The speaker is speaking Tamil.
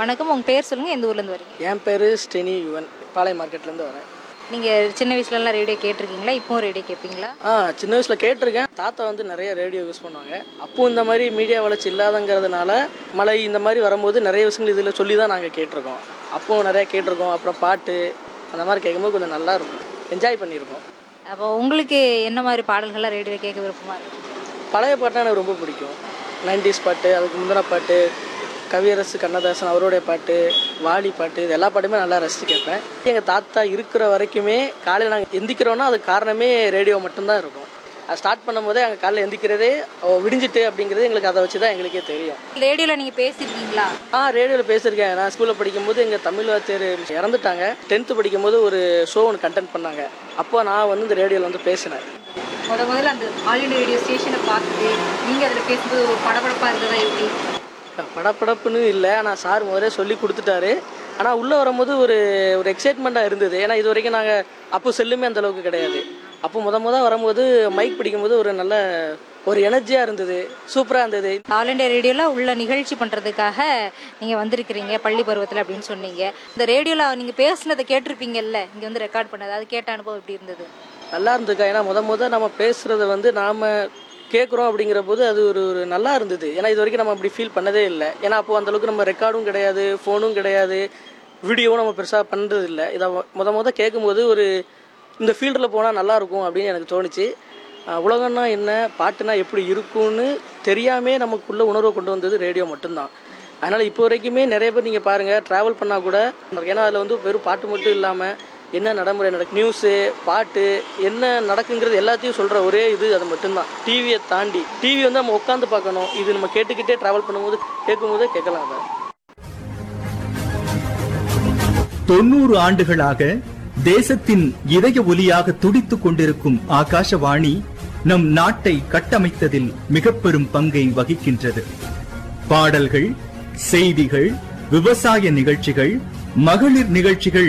வணக்கம் உங்கள் பேர் சொல்லுங்கள் எந்த ஊர்லேருந்து வரீங்க என் பேர் ஸ்டெனி யுவன் பாளைய மார்க்கெட்லேருந்து வரேன் நீங்கள் சின்ன வயசுலலாம் ரேடியோ கேட்டிருக்கீங்களா இப்போவும் ரேடியோ கேட்பீங்களா ஆ சின்ன வயசில் கேட்டிருக்கேன் தாத்தா வந்து நிறைய ரேடியோ யூஸ் பண்ணுவாங்க அப்போ இந்த மாதிரி மீடியா வளர்ச்சி இல்லாதங்கிறதுனால மழை இந்த மாதிரி வரும்போது நிறைய விஷயங்கள் இதில் சொல்லி தான் நாங்கள் கேட்டிருக்கோம் அப்போ நிறைய கேட்டிருக்கோம் அப்புறம் பாட்டு அந்த மாதிரி கேட்கும்போது கொஞ்சம் நல்லா இருக்கும் என்ஜாய் பண்ணியிருக்கோம் அப்போ உங்களுக்கு என்ன மாதிரி பாடல்கள்லாம் ரேடியோ கேட்க விருப்பமாக இருக்கு பழைய பாட்டுனா எனக்கு ரொம்ப பிடிக்கும் நைன்டிஸ் பாட்டு அதுக்கு முந்தின பாட்டு கவியரசு கண்ணதாசன் அவருடைய பாட்டு வாலி பாட்டு இது எல்லா பாட்டுமே நல்லா ரசித்து கேட்பேன் எங்கள் தாத்தா இருக்கிற வரைக்குமே காலையில் நாங்கள் எந்திக்கிறோன்னா அதுக்கு காரணமே ரேடியோ மட்டும்தான் இருக்கும் அது ஸ்டார்ட் பண்ணும்போதே அங்கே காலையில் எந்திக்கிறதே ஓ, விடிஞ்சிட்டு அப்படிங்கிறது எங்களுக்கு அதை வச்சு தான் எங்களுக்கே தெரியும் ரேடியோவில் நீங்கள் பேசியிருக்கீங்களா ஆ ரேடியோவில் பேசியிருக்கேன் நான் ஸ்கூலில் படிக்கும்போது எங்கள் தமிழ் வாத்தியார் இறந்துட்டாங்க டென்த்து படிக்கும்போது ஒரு ஷோ ஒன்று கண்டென்ட் பண்ணாங்க அப்போ நான் வந்து இந்த ரேடியோவில் வந்து பேசினேன் முத முதல்ல அந்த ஆல் இண்டியா ரேடியோ ஸ்டேஷனை பார்த்துட்டு நீங்கள் அதில் பேசும்போது ஒரு படபடப்பாக இருந்ததா எப்படி படப்படப்புன்னு இல்லை ஆனால் சார் முதல்ல சொல்லி கொடுத்துட்டாரு ஆனால் உள்ளே வரும்போது ஒரு ஒரு எக்ஸைட்மெண்ட்டாக இருந்தது ஏன்னா இது வரைக்கும் நாங்கள் அப்போ செல்லுமே அந்த அளவுக்கு கிடையாது அப்போ முத முத வரும்போது மைக் பிடிக்கும்போது ஒரு நல்ல ஒரு எனர்ஜியாக இருந்தது சூப்பராக இருந்தது ஆல் இண்டியா ரேடியோவில் உள்ள நிகழ்ச்சி பண்ணுறதுக்காக நீங்கள் வந்திருக்கிறீங்க பள்ளி பருவத்தில் அப்படின்னு சொன்னீங்க இந்த ரேடியோவில் நீங்கள் பேசுனதை கேட்டிருப்பீங்கல்ல இங்கே வந்து ரெக்கார்ட் பண்ணது அது கேட்ட அனுபவம் எப்படி இருந்தது நல்லா இருந்துக்கா ஏன்னா முத முத நம்ம பேசுகிறத வந்து நாம் கேட்குறோம் அப்படிங்கிற போது அது ஒரு ஒரு நல்லா இருந்தது ஏன்னா இது வரைக்கும் நம்ம அப்படி ஃபீல் பண்ணதே இல்லை ஏன்னா அப்போ அந்த அளவுக்கு நம்ம ரெக்கார்டும் கிடையாது ஃபோனும் கிடையாது வீடியோவும் நம்ம பெருசாக பண்ணுறது இல்லை இதை முத முத கேட்கும்போது ஒரு இந்த ஃபீல்டில் போனால் நல்லா இருக்கும் அப்படின்னு எனக்கு தோணுச்சு அஹ் உலகம்னா என்ன பாட்டுனா எப்படி இருக்கும்னு தெரியாமே நமக்குள்ள உணர்வை கொண்டு வந்தது ரேடியோ மட்டும்தான் அதனால் இப்போ வரைக்குமே நிறைய பேர் நீங்கள் பாருங்கள் ட்ராவல் பண்ணால் கூட ஏன்னா அதில் வந்து வெறும் பாட்டு மட்டும் இல்லாமல் என்ன நடைமுறை நடக்கு நியூஸு பாட்டு என்ன நடக்குங்கிறது எல்லாத்தையும் சொல்கிற ஒரே இது அது மட்டும்தான் டிவியை தாண்டி டிவி வந்து நம்ம உட்காந்து பார்க்கணும் இது நம்ம கேட்டுக்கிட்டே ட்ராவல் பண்ணும்போது கேட்கும்போதே கேட்கலாம் அதை தொண்ணூறு ஆண்டுகளாக தேசத்தின் இதய ஒலியாக துடித்துக் கொண்டிருக்கும் ஆகாஷவாணி நம் நாட்டை கட்டமைத்ததில் மிக பெரும் பங்கை வகிக்கின்றது பாடல்கள் செய்திகள் விவசாய நிகழ்ச்சிகள் மகளிர் நிகழ்ச்சிகள்